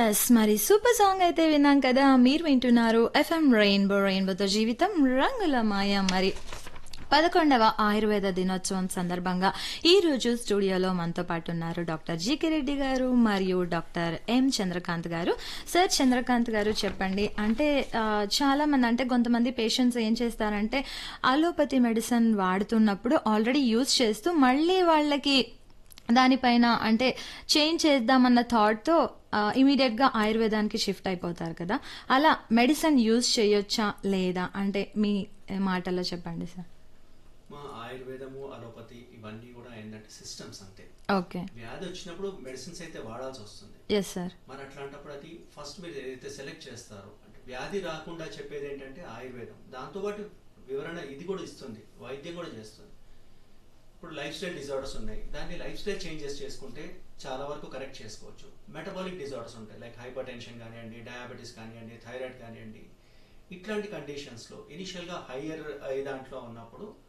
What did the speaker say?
yes మరి super song అయితే విన్నాం కదా మీరు వింటున్నారు ఎఫ్ఎం రెయిన్బో రెయిన్బోతో జీవితం రంగుల మాయ మరి పదకొండవ ఆయుర్వేద దినోత్సవం సందర్భంగా ఈ రోజు స్టూడియోలో మనతో పాటు ఉన్నారు డాక్టర్ జీకే రెడ్డి గారు మరియు డాక్టర్ ఎం చంద్రకాంత్ గారు సార్ చంద్రకాంత్ గారు చెప్పండి అంటే ఆ, చాలా మంది అంటే కొంతమంది పేషెంట్స్ ఏం చేస్తారంటే అలోపతి మెడిసిన్ వాడుతున్నప్పుడు ఆల్రెడీ యూజ్ చేస్తూ మళ్ళీ వాళ్ళకి దానిపైన అంటే చేంజ్ చేద్దామన్న థాట్తో ఇమీడియట్ గా ఆయుర్వేదానికి షిఫ్ట్ అయిపోతారు కదా అలా మెడిసిన్ యూజ్ చేయొచ్చా లేదా అంటే మీ మాటల్లో చెప్పండి సార్ మా ఆయుర్వేదము అలోపతి ఇవన్నీ కూడా ఏంటంటే సిస్టమ్స్ అంతే ఓకే వ్యాధి వచ్చినప్పుడు మెడిసిన్స్ అయితే వాడాల్సి వస్తుంది ఎస్ సార్ మరి అట్లాంటప్పుడు అది ఫస్ట్ మీరు ఏదైతే సెలెక్ట్ చేస్తారో అంటే వ్యాధి రాకుండా చెప్పేది ఏంటంటే ఆయుర్వేదం దాంతోపాటు వివరణ ఇది కూడా ఇస్తుంది వైద్యం కూడా చేస్తుంది ఇప్పుడు లైఫ్ స్టైల్ డిజార్డర్స్ ఉన్నాయి దాన్ని లైఫ్ స్టైల్ చేంజెస్ చేసుకుంటే చాలా వరకు కరెక్ట్ చేసుకోవచ్చు మెటబాలిక్ డిజార్డర్స్ ఉంటాయి లైక్ హైపర్ టెన్షన్ కానివ్వండి డయాబెటీస్ కానివ్వండి థైరాయిడ్ కానివ్వండి ఇట్లాంటి కండిషన్స్లో ఇనిషియల్గా హయ్యర్ దాంట్లో ఉన్నప్పుడు